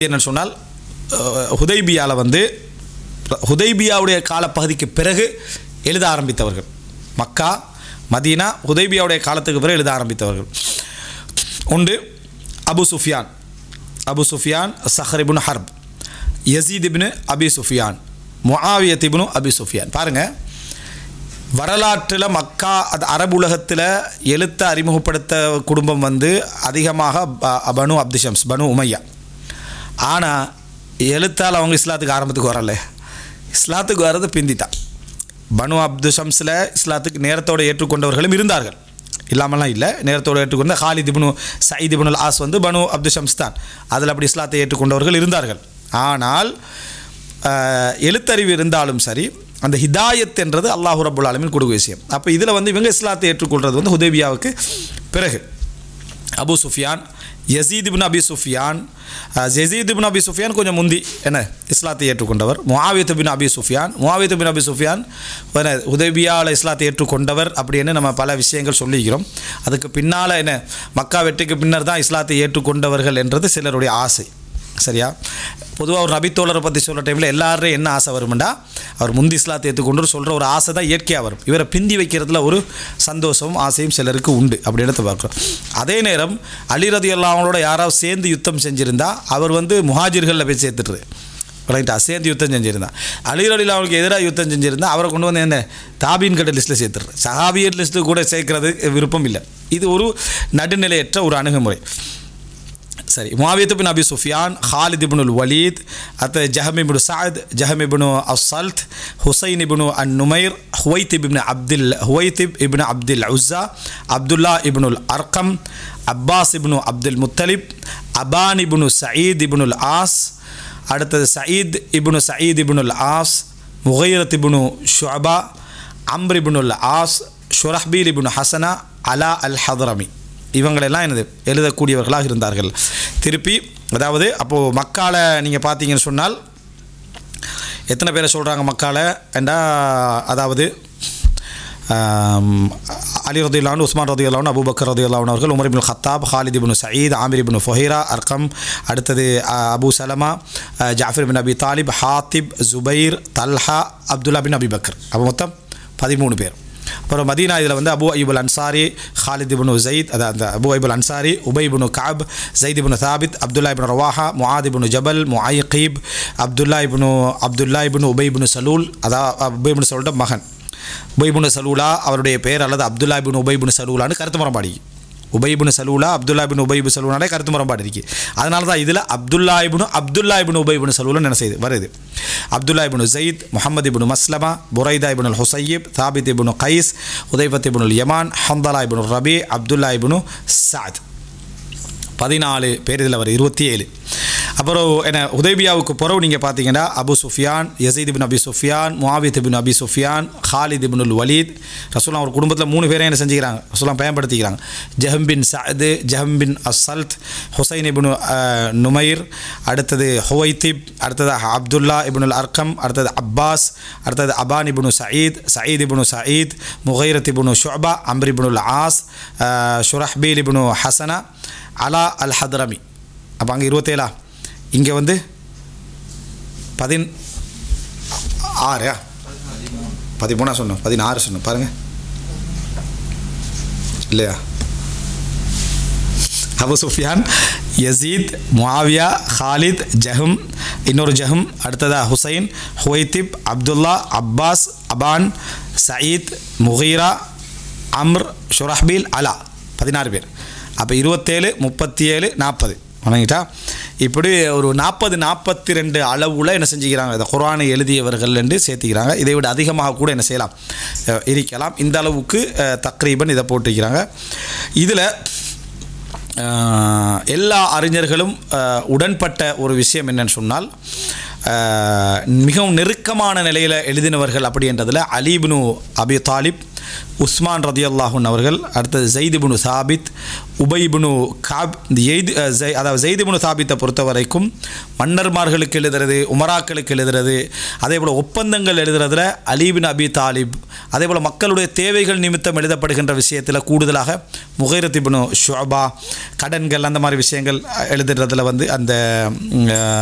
என்னன்னு சொன்னால் ஹுதைபியாவில் வந்து ஹுதைபியாவுடைய காலப்பகுதிக்கு பிறகு எழுத ஆரம்பித்தவர்கள் மக்கா மதீனா ஹுதைபியாவுடைய காலத்துக்கு பிறகு எழுத ஆரம்பித்தவர்கள் ஒன்று அபு சுஃபியான் அபு சுஃபியான் சஹர் இப்னு ஹர்ப் யசீத் இப்னு அபி சுஃபியான் முஆவியத் இப்னு அபி சுஃபியான் பாருங்கள் வரலாற்றில் மக்கா அது அரபு உலகத்தில் எழுத்தை அறிமுகப்படுத்த குடும்பம் வந்து அதிகமாக ப- பனு அப்துஷம்ஸ் பனு உமையா ஆனால் எழுத்தால் அவங்க இஸ்லாத்துக்கு ஆரம்பத்துக்கு வரல இஸ்லாத்துக்கு வர்றது பிந்தித்தான் பனு அப்து ஷம்ஸில் இஸ்லாத்துக்கு நேரத்தோடு ஏற்றுக்கொண்டவர்களும் இருந்தார்கள் இல்லாமலாம் இல்லை நேரத்தோடு ஏற்றுக்கொண்ட Khalid ibn Said ibn al As வந்து பனு அப்து ஷம்ஸ் தான் அதில் அப்படி இஸ்லாத்தை ஏற்றுக்கொண்டவர்கள் இருந்தார்கள் ஆனால் ஆஹ், எழுத்தறிவு இருந்தாலும் சரி அந்த ஹிதாயத் என்றது அல்லாஹு ரபுல் ஆலமின் கொடுக்க விஷயம் அப்போ இதில் வந்து இவங்க இஸ்லாத்தை ஏற்றுக்கொள்வது வந்து ஹுதேபியாவுக்கு பிறகு அபு சுஃபியான் யசீத் இப்னு அபி சுஃபியான் அஹ், யசீத் இப்னு அபி சுஃபியான் கொஞ்சம் முந்தி என்ன இஸ்லாத்தை ஏற்றுக்கொண்டவர் முஆவியத் பின் அபி சுஃபியான் முஆவியத் பின் அபி சுஃபியான் என்ன உதவியால் இஸ்லாத்தை ஏற்றுக்கொண்டவர் அப்படின்னு நம்ம பல விஷயங்கள் சொல்லிக்கிறோம் அதுக்கு பின்னால் என்ன மக்கா வெற்றிக்கு பின்னர் தான் இஸ்லாத்தை ஏற்றுக்கொண்டவர்கள் என்றது சிலருடைய ஆசை சரியா பொதுவாக ஒரு நபித்தோழரை பற்றி சொல்கிற டைமில் எல்லாரும் என்ன ஆசை வரும்டா அவர் முந்தி இஸ்லாத்தை ஏற்றுக்கொண்டு சொல்கிற ஒரு ஆசை தான் இயற்கையாக வரும் இவரை பிந்தி வைக்கிறதுல ஒரு சந்தோஷமும் ஆசையும் சிலருக்கு உண்டு அப்படி எடுத்து பார்க்குறோம் அதே நேரம் அலிரதி அவங்களோட யாராவது சேர்ந்து யுத்தம் செஞ்சுருந்தா அவர் வந்து முஹாஜிர்களில் போய் சேர்த்துட்டு ரைட்டா சேர்ந்து யுத்தம் செஞ்சுருந்தான் அலிரடியில் அவங்களுக்கு எதிராக யுத்தம் செஞ்சுருந்தா அவரை கொண்டு வந்து என்ன தாபீன் கட்ட லிஸ்ட்டில் சேர்த்துறது சஹாபியர் லிஸ்ட்டு கூட சேர்க்கறது விருப்பம் இல்லை இது ஒரு நடுநிலையற்ற ஒரு அணுகுமுறை சரி Muawiyat bin Abi Sufyan Khalid ibn al Walid அத்த Jahm ibn Saad Jahm ibn Assalt Husain ibn அன் Numair Huwait ibn Abdul Huwait ibn Abdul Uzza Abdullah ibn al Arqam Abbas ibn Abdul Muttalib Aban ibn Said ibn al As அடுத்தது Said ibn Said ibn al As Mughirat ibn Shuba Amr ibn al As Shurahbil ibn Hasana Ala al Hadrami இவங்களெல்லாம் என்னது எழுதக்கூடியவர்களாக இருந்தார்கள் திருப்பி அதாவது அப்போது மக்கால நீங்கள் பார்த்தீங்கன்னு சொன்னால் எத்தனை பேரை சொல்கிறாங்க மக்கால ஏண்டா அதாவது ஆம், அலி ரதியுல்லான் உஸ்மான் ரதியுல்லான் அபூபக்கர் ரதியுல்லான் அவர்கள் Umar ibn Khattab Khalid ibn Said Amir ibn Fuhaira Arqam அடுத்தது அ, அபு சலமா அ, Jafir bin Abi Talib Hatib Zubair Talha Abdullah bin Abi Bakkar அப்போ மொத்தம் பதிமூணு பேர் அப்புறம் மதீனா இதில் வந்து அபு ஐபுல் அன்சாரி ஹாலித் இப்னு ஜயீத் அதான் அந்த அபு ஐபுல் அன்சாரி உபை இப்னு காப் ஜயித் இப்னு தாபித் அப்துல்லா இப்னு ரவாஹா முஆத் இப்னு ஜபல் முஆயிகீப் அப்துல்லா இப்னு அப்துல்லா இப்னு உபை இப்னு சலூல் அதான் உபை இப்னு சலூலோட மகன் உபைபுனு சலூலா அவருடைய பெயர் அல்லது அப்துல்லா பின் உபைபுனு சலூலான்னு கருத்து முரம்பாடி உபைபுனு சலூலா அப்துல்லா பின் உபைபு சலூலானே கருத்து முரம்பாடு இருக்கு அதனால தான் இதில் அப்துல்லா இப்னு அப்துல்லா இப்னு உபைபுனு சலூலன்னு என்ன செய்யுது வருது Abdullah ibn Zayd Muhammad ibn Maslama Buraida ibn Husaib Thabit ibn Qais Utbat ibn Yaman Hanzala ibn Rabi Abdullah ibn Saad பதினாலு பேர் இதில் வரும் இருபத்தி ஏழு அப்புறம் என்ன உதேபியாவுக்கு பிறகு நீங்கள் பார்த்தீங்கன்னா Abu Sufyan Yazid bin Abi Sufyan Muawiyat bin Abi Sufyan Khalid ibn al Walid ரசூலாம் ஒரு குடும்பத்தில் மூணு பேரையும் என்ன செஞ்சுக்கிறாங்க ரசூலாம் பயன்படுத்திக்கிறாங்க ஜஹம் பின் சஅது ஜஹம் பின் அஸ்ஸல்த் ஹுசைன் இப்னு அஹ், நுமைர் அடுத்தது ஹுவைத்திப் அடுத்தது அப்துல்லா இப்னுல் அர்கம் அடுத்தது அப்பாஸ் அடுத்தது Aban ibn Said Said ibn Said Mughirat ibn Shuba Amr ibn al As அஹ், Shurahbil ibn Hasana Ala al ஹத்ரமி அப்போ அங்கே இருபத்தேழா இங்கே வந்து பதின் ஆறா பதிமூணா சொன்னோம் பதினாறு சொன்னோம் பாருங்கள் இல்லையா Abu Sufyan Yazid Muawiya Khalid Jahm இன்னொரு ஜஹம் அடுத்ததா Husain Huwaitib Abdullah Abbas Aban Said Mughira Amr Shurahbil Ala பதினாறு பேர் அப்போ இருபத்தேழு முப்பத்தி ஏழு நாற்பது வணங்கிட்டா இப்படி ஒரு நாற்பது நாற்பத்தி ரெண்டு அளவில் என்ன செஞ்சுக்கிறாங்க இந்த குர்ஆனை எழுதியவர்கள் என்று சேர்த்துக்கிறாங்க இதை விட அதிகமாக கூட என்ன செய்யலாம் அஹ், இருக்கலாம் இந்த அளவுக்கு அஹ், தக்ரீபன் இதை போட்டுக்கிறாங்க இதில் ஆஹ் எல்லா அறிஞர்களும் ஆஹ் உடன்பட்ட ஒரு விஷயம் என்னன்னு சொன்னால் ஆஹ் மிகவும் நெருக்கமான நிலையில் எழுதினவர்கள் அப்படின்றதில் அலீப்னு அபி தாலிப் உஸ்மான் ரதியல்லாஹுன் அவர்கள் அடுத்தது ஜெய்திபுனு சாபித் உபைபுனு காப் இந்த எய்து அஹ், ஜெய் அதாவது ஜெய்திபுனு சாபித்தை பொறுத்த வரைக்கும் மன்னர்மார்களுக்கு எழுதுறது உமராக்களுக்கு எழுதுறது அதே போல் ஒப்பந்தங்கள் எழுதுறதுல அலீபின் அபி தாலிப் அதே போல் மக்களுடைய தேவைகள் நிமித்தம் எழுதப்படுகின்ற விஷயத்தில் கூடுதலாக முகைரத்திபுனு ஷுபா கடன்கள் அந்த மாதிரி விஷயங்கள் அஹ், எழுதுறதுல வந்து அந்த ம், அஹ்,